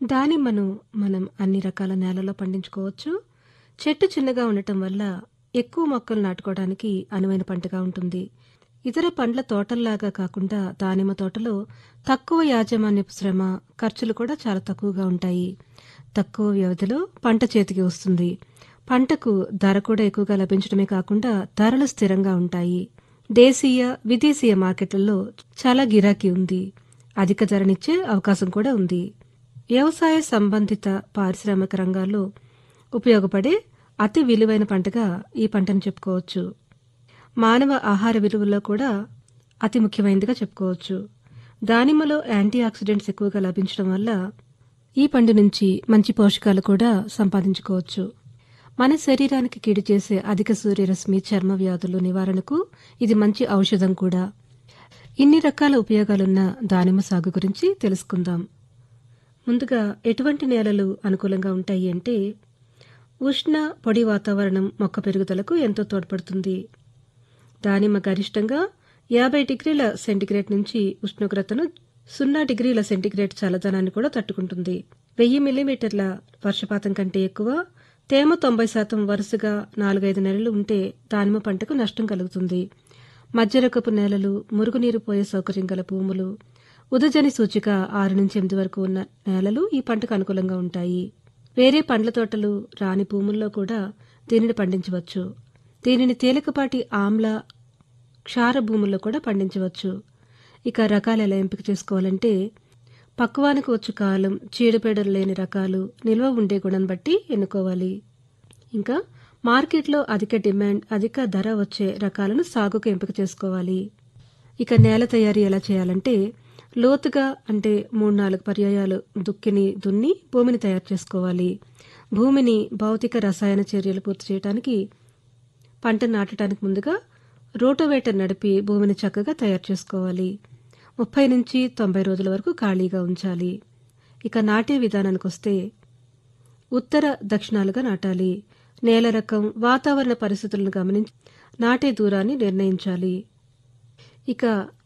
దానిమ్మను మనం అన్ని రకాల నేలలో పండించుకోవచ్చు చెట్టు చిన్నగా ఉండటం వల్ల ఎక్కువ మొక్కలు నాటుకోవడానికి అనువైన పంటగా ఉంటుంది ఇతర పండ్ల తోటల్లాగా కాకుండా దానిమ్మ తోటలో తక్కువ యాజమాన్యపు శ్రమ ఖర్చులు కూడా చాలా తక్కువగా ఉంటాయి తక్కువ వ్యవధిలో పంట చేతికి వస్తుంది పంటకు ధర కూడా ఎక్కువగా లభించడమే కాకుండా ధరలు స్థిరంగా ఉంటాయి దేశీయ విదేశీయ మార్కెట్లలో చాలా గిరాకీ ఉంది అధిక ధరనిచ్చే అవకాశం కూడా ఉంది వ్యవసాయ సంబంధిత పారిశ్రామిక రంగాల్లో ఉపయోగపడే అతి విలువైన పంటగా ఈ పంటను చెప్పుకోవచ్చు మానవ ఆహార విలువల్లో కూడా అతి ముఖ్యమైనదిగా చెప్పుకోవచ్చు దానిమ్మలో యాంటీ ఆక్సిడెంట్స్ ఎక్కువగా లభించడం వల్ల ఈ పండు నుంచి మంచి పోషకాలు కూడా సంపాదించుకోవచ్చు మన శరీరానికి కీడు చేసే అధిక సూర్యరశ్మి చర్మ వ్యాధులు నివారణకు ఇది మంచి ఔషధం కూడా ఇన్ని రకాల ఉపయోగాలున్న దానిమ్మ సాగు గురించి తెలుసుకుందాం ముందుగా ఎటువంటి నేలలు అనుకూలంగా ఉంటాయి అంటే ఉష్ణ పొడి వాతావరణం మొక్క పెరుగుదలకు ఎంతో తోడ్పడుతుంది దానిమ్మ గరిష్టంగా యాభై డిగ్రీల సెంటీగ్రేడ్ నుంచి ఉష్ణోగ్రతను సున్నా డిగ్రీల సెంటీగ్రేడ్ చల్లదనాన్ని కూడా తట్టుకుంటుంది వెయ్యి మిల్లీమీటర్ల వర్షపాతం కంటే ఎక్కువ తేమ తొంభై శాతం వరుసగా నాలుగైదు నెలలు ఉంటే దానిమ్మ పంటకు నష్టం కలుగుతుంది మధ్యరకపు నేలలు మురుగునీరు పోయే సౌకర్యం గల భూములు ఉదజని సూచిక ఆరు నుంచి ఎనిమిది వరకు ఉన్న నేలలు ఈ పంటకు అనుకూలంగా ఉంటాయి వేరే పండ్ల తోటలు రాని భూముల్లో కూడా దీనిని పండించవచ్చు దీనిని తేలికపాటి ఆమ్ల క్షార భూముల్లో కూడా పండించవచ్చు ఇక రకాలు ఎలా ఎంపిక చేసుకోవాలంటే పక్వానికి వచ్చు కాలం చీడపీడలు లేని రకాలు నిల్వ ఉండే గుణం బట్టి ఎన్నుకోవాలి ఇంకా మార్కెట్లో అధిక డిమాండ్ అధిక ధర వచ్చే రకాలను సాగుకు ఎంపిక చేసుకోవాలి ఇక నేల తయారీ ఎలా చేయాలంటే లోతుగా అంటే మూడు నాలుగు పర్యాయాలు దుక్కిని దున్ని భూమిని తయారు చేసుకోవాలి భూమిని భౌతిక రసాయన చర్యలు పూర్తి చేయడానికి పంట నాటడానికి ముందుగా రోటోవేటర్ నడిపి భూమిని చక్కగా తయారు చేసుకోవాలి ముప్పై నుంచి తొంభై రోజుల వరకు ఖాళీగా ఉంచాలి ఇక నాటే విధానానికి వస్తే ఉత్తర దక్షిణాలుగా నాటాలి నేల రకం వాతావరణ పరిస్థితులను గమనించి నాటే దూరాన్ని నిర్ణయించాలి ఇక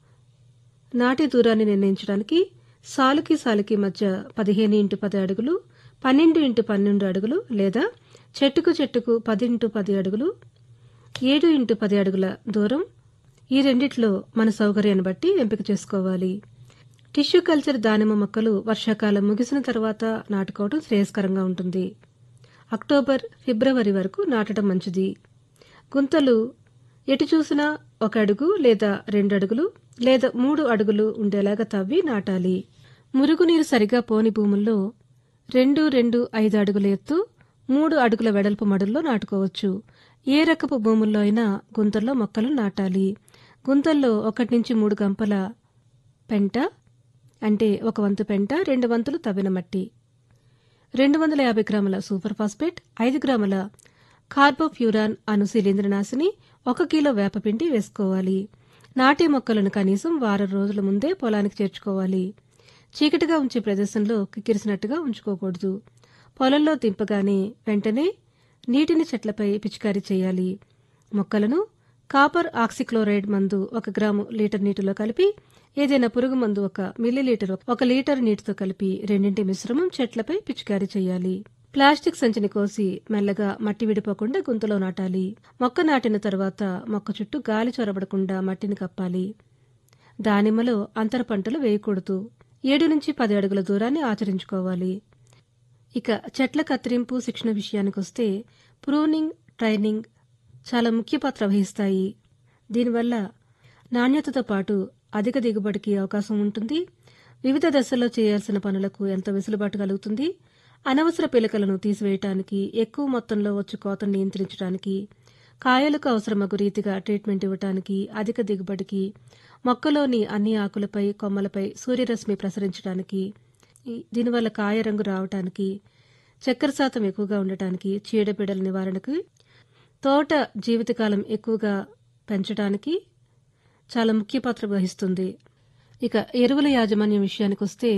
నాటే దూరాన్ని నిర్ణయించడానికి సాలుకి సాలుకి మధ్య పదిహేను ఇంటూ పది అడుగులు పన్నెండు ఇంటూ పన్నెండు అడుగులు లేదా చెట్టుకు చెట్టుకు పది ఇంటూ పది అడుగులు ఏడు ఇంటూ పది అడుగుల దూరం ఈ రెండిట్లో మన సౌకర్యాన్ని బట్టి ఎంపిక చేసుకోవాలి టిష్యూ కల్చర్ దానిమ్మ మొక్కలు వర్షాకాలం ముగిసిన తర్వాత నాటుకోవడం శ్రేయస్కరంగా ఉంటుంది అక్టోబర్ ఫిబ్రవరి వరకు నాటడం మంచిది గుంతలు ఎటు చూసినా ఒక అడుగు లేదా రెండు అడుగులు లేదా మూడు అడుగులు ఉండేలాగా తవ్వి నాటాలి మురుగునీరు సరిగా పోని భూముల్లో రెండు రెండు ఐదు అడుగుల ఎత్తు మూడు అడుగుల వెడల్పు మడుల్లో నాటుకోవచ్చు ఏ రకపు భూముల్లో అయినా గుంతల్లో మొక్కలు నాటాలి గుంతల్లో ఒకటి నుంచి మూడు గంపల పెంట అంటే ఒక వంతు పెంట రెండు వంతులు తవ్విన మట్టి రెండు వందల యాభై గ్రాముల సూపర్ ఫాస్ఫేట్ ఐదు గ్రాముల కార్బోఫ్యూరాన్ అను శిలీంద్రనాశిని ఒక కిలో వేపపిండి వేసుకోవాలి నాటే మొక్కలను కనీసం వారం రోజుల ముందే పొలానికి చేర్చుకోవాలి చీకటిగా ఉంచే ప్రదేశంలో కిక్కిరిసినట్టుగా ఉంచుకోకూడదు పొలంలో దింపగానే వెంటనే నీటిని చెట్లపై పిచికారీ చేయాలి మొక్కలను కాపర్ ఆక్సిక్లోరైడ్ మందు ఒక గ్రాము లీటర్ నీటిలో కలిపి ఏదైనా పురుగు మందు ఒక మిల్లీలీటర్ ఒక లీటర్ నీటితో కలిపి రెండింటి మిశ్రమం చెట్లపై పిచికారీ చేయాలి ప్లాస్టిక్ సంచిని కోసి మెల్లగా మట్టి విడిపోకుండా గుంతలో నాటాలి మొక్క నాటిన తర్వాత మొక్క చుట్టూ గాలి చొరబడకుండా మట్టిని కప్పాలి దానిమ్మలో అంతర పంటలు వేయకూడదు ఏడు నుంచి పది అడుగుల దూరాన్ని ఆచరించుకోవాలి ఇక చెట్ల కత్తిరింపు శిక్షణ విషయానికి వస్తే ప్రూనింగ్ ట్రైనింగ్ చాలా ముఖ్య పాత్ర వహిస్తాయి దీనివల్ల నాణ్యతతో పాటు అధిక దిగుబడికి అవకాశం ఉంటుంది వివిధ దశల్లో చేయాల్సిన పనులకు ఎంత వెసులుబాటు కలుగుతుంది అనవసర పిలకలను తీసివేయటానికి ఎక్కువ మొత్తంలో వచ్చి కోతను నియంత్రించడానికి కాయలకు అవసరమగు రీతిగా ట్రీట్మెంట్ ఇవ్వటానికి అధిక దిగుబడికి మొక్కలోని అన్ని ఆకులపై కొమ్మలపై సూర్యరశ్మి ప్రసరించడానికి దీనివల్ల కాయ రంగు రావటానికి చక్కెర శాతం ఎక్కువగా ఉండటానికి చీడపీడల నివారణకు తోట జీవితకాలం ఎక్కువగా పెంచడానికి చాలా ముఖ్య పాత్ర వహిస్తుంది ఇక ఎరువుల యాజమాన్యం విషయానికి వస్తే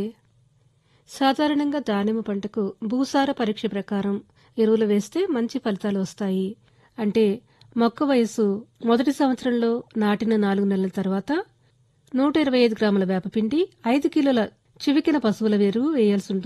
సాధారణంగా దానిమ్మ పంటకు భూసార పరీక్ష ప్రకారం ఎరువులు వేస్తే మంచి ఫలితాలు వస్తాయి అంటే మొక్క వయసు మొదటి సంవత్సరంలో నాటిన నాలుగు నెలల తర్వాత నూట ఇరవై ఐదు గ్రాముల వేపపిండి ఐదు కిలోల చివికిన పశువుల ఎరువు వేయాల్సి ఉంటుంది